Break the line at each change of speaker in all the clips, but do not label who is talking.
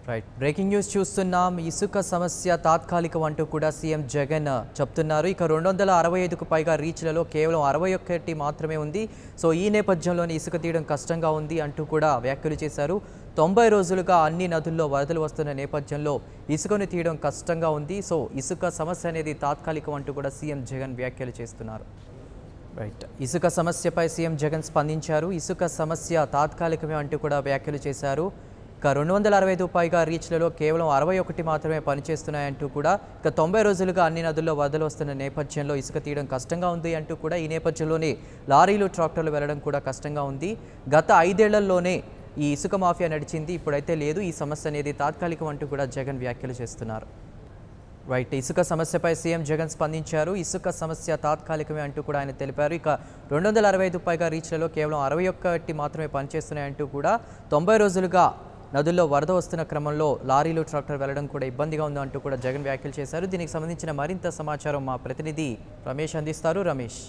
Right breaking news చూస్తున్నాం ఇసుక సమస్య తాత్కాలికం అంటూ కూడా సీఎం జగన్ చెప్తున్నారు ఇక రెండు వందల అరవై ఐదుకు పైగా రీచ్లలో కేవలం అరవై ఒక్కటి మాత్రమే ఉంది సో ఈ నేపథ్యంలోనే ఇసుక తీయడం కష్టంగా ఉంది అంటూ కూడా వ్యాఖ్యలు చేశారు తొంభై రోజులుగా అన్ని నదుల్లో వరదలు వస్తున్న నేపథ్యంలో ఇసుకను తీయడం కష్టంగా ఉంది సో ఇసుక సమస్య అనేది తాత్కాలికం అంటూ కూడా సీఎం జగన్ వ్యాఖ్యలు చేస్తున్నారు రైట్ ఇసుక సమస్యపై సీఎం జగన్ స్పందించారు ఇసుక సమస్య తాత్కాలికమే అంటూ కూడా వ్యాఖ్యలు చేశారు ఇక రెండు వందల అరవై ఐదు పైగా రీచ్లలో కేవలం అరవై ఒకటి మాత్రమే పనిచేస్తున్నాయంటూ కూడా ఇక తొంభై రోజులుగా అన్ని నదుల్లో వరదలు వస్తున్న నేపథ్యంలో ఇసుక తీయడం కష్టంగా ఉంది అంటూ కూడా ఈ నేపథ్యంలోనే లారీలు ట్రాక్టర్లు వెళ్ళడం కూడా కష్టంగా ఉంది గత ఐదేళ్లలోనే ఈ ఇసుక మాఫియా నడిచింది ఇప్పుడైతే లేదు ఈ సమస్య అనేది తాత్కాలికం అంటూ కూడా జగన్ వ్యాఖ్యలు చేస్తున్నారు రైట్ ఇసుక సమస్యపై సీఎం జగన్ స్పందించారు ఇసుక సమస్య తాత్కాలికమే అంటూ కూడా ఆయన తెలిపారు ఇక రెండు వందల అరవై ఐదు పైగా రీచ్లలో కేవలం అరవై ఒక్కటి మాత్రమే పనిచేస్తున్నాయంటూ కూడా తొంభై రోజులుగా నదుల్లో వరద వస్తున్న క్రమంలో లారీలు ట్రాక్టర్ వెళ్లడం కూడా ఇబ్బందిగా ఉందంటూ కూడా జగన్ వ్యాఖ్యలు చేశారు దీనికి సంబంధించిన మరింత సమాచారం మా ప్రతినిధి రమేష్ అందిస్తారు రమేష్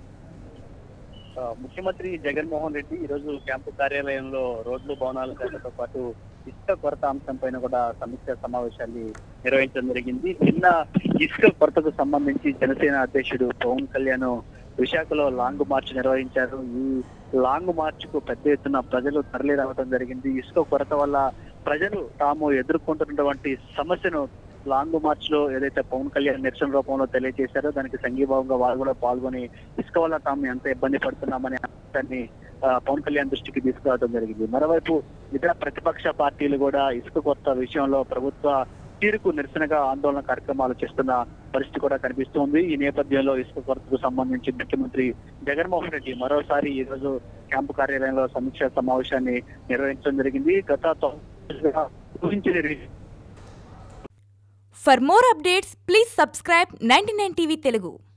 ఆ, ముఖ్యమంత్రి జగన్మోహన్ రెడ్డి ఈ రోజు క్యాంపు కార్యాలయంలో రోడ్లు భవనాల శాఖతో పాటు ఇసుక కొరత అంశం పైన కూడా సమీక్ష సమావేశాన్ని నిర్వహించడం జరిగింది నిన్న ఇసుక కొరతకు సంబంధించి జనసేన అధ్యక్షుడు పవన్ కళ్యాణ్ విశాఖలో లాంగ్ మార్చ్ నిర్వహించారు ఈ లాంగ్ మార్చ్ కు పెద్ద ఎత్తున ప్రజలు తరలి రావడం జరిగింది ఇసుక కొరత వల్ల ప్రజలు తాము ఎదుర్కొంటున్నటువంటి సమస్యను లాంగ్ మార్చ్ లో ఏదైతే పవన్ కళ్యాణ్ నిరసన రూపంలో తెలియజేశారో దానికి సంఘీభావంగా వారు కూడా పాల్గొని ఇసుక వల్ల తాము ఎంత ఇబ్బంది పడుతున్నామనే అంశాన్ని ఆ, పవన్ కళ్యాణ్ దృష్టికి తీసుకురావడం జరిగింది మరోవైపు ఇతర ప్రతిపక్ష పార్టీలు కూడా ఇసుక కొత్త విషయంలో ప్రభుత్వ తీరుకు నిరసనగా ఆందోళన కార్యక్రమాలు చేస్తున్న పరిస్థితి కూడా కనిపిస్తోంది ఈ నేపథ్యంలో ఇసుక కొరతకు సంబంధించి ముఖ్యమంత్రి జగన్మోహన్ రెడ్డి మరోసారి ఈ రోజు క్యాంపు కార్యాలయంలో సమీక్ష సమావేశాన్ని నిర్వహించడం జరిగింది గత తొమ్మిది రోజులుగా ఊహించని రీతి
For more updates, please subscribe 99 TV Telugu.